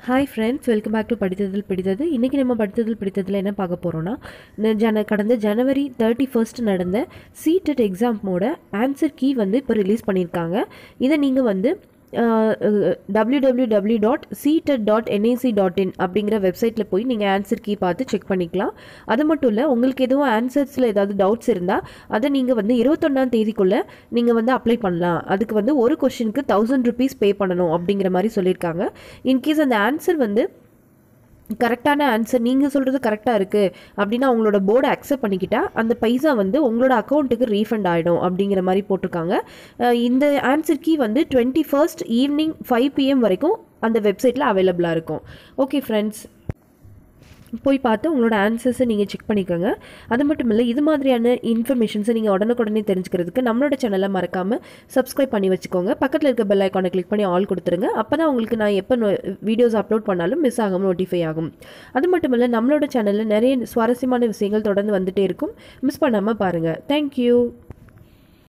hi friends welcome back to படித்ததில் பிடித்தது இன்றைக்கி நம்ம படித்ததில் பிடித்ததில் என்ன பார்க்க போகிறோன்னா இந்த ஜன கடந்த ஜனவரி தேர்ட்டி ஃபர்ஸ்ட் நடந்த சீட்டட் எக்ஸாமோட ஆன்சர் கீ வந்து இப்போ ரிலீஸ் பண்ணியிருக்காங்க இதை நீங்கள் வந்து W W W dot CTET dot NIC dot in அப்படிங்கிற வெப்சைட்டில் போய் நீங்கள் ஆன்சர் கீ பார்த்து செக் பண்ணிக்கலாம் அது மட்டும் இல்லை உங்களுக்கு எதுவும் ஆன்சர்ஸில் ஏதாவது டவுட்ஸ் இருந்தால் அதை நீங்கள் வந்து இருபத்தொன்னாம் தேதிக்குள்ளே நீங்கள் வந்து அப்ளை பண்ணலாம் அதுக்கு வந்து ஒரு கொஷினுக்கு தௌசண்ட் ருபீஸ் பே பண்ணணும் அப்படிங்கிற மாதிரி சொல்லியிருக்காங்க இன்கேஸ் அந்த ஆன்சர் வந்து கரெக்டான ஆன்சர் நீங்கள் சொல்கிறது கரெக்டாக இருக்குது அப்படின்னா அவங்களோட போர்டை அக்செப்ட் பண்ணிக்கிட்டா அந்த பைசா வந்து உங்களோட அக்கௌண்ட்டுக்கு ரீஃபண்ட் ஆகிடும் அப்படிங்கிற மாதிரி போட்டிருக்காங்க அஹ் இந்த ஆன்சர் கீ வந்து twenty first evening five PM வரைக்கும் அந்த வெப்சைட்டில் அவைலபிளாக இருக்கும் ஓகே ஃப்ரெண்ட்ஸ் போய் பார்த்து உங்களோட ஆன்சர்ஸை நீங்கள் செக் பண்ணிக்கோங்க அது மட்டும் இல்லை இது மாதிரியான இன்ஃபர்மேஷன்ஸை நீங்கள் உடனுக்குடனே தெரிஞ்சுக்கிறதுக்கு நம்மளோட சேனலை மறக்காமல் சப்ஸ்கிரைப் பண்ணி வச்சுக்கோங்க பக்கத்தில் இருக்க பெல் ஐக்கானை கிளிக் பண்ணி ஆல் கொடுத்துருங்க அப்போ தான் உங்களுக்கு நான் எப்போ வீடியோஸ் அப்லோட் பண்ணாலும் மிஸ் ஆகாமல் நோட்டிஃபை ஆகும் அது மட்டும் இல்லை நம்மளோட சேனலில் நிறைய சுவாரஸ்யமான விஷயங்கள் தொடர்ந்து வந்துகிட்டே இருக்கும் மிஸ் பண்ணாமல் பாருங்கள் தேங்க்யூ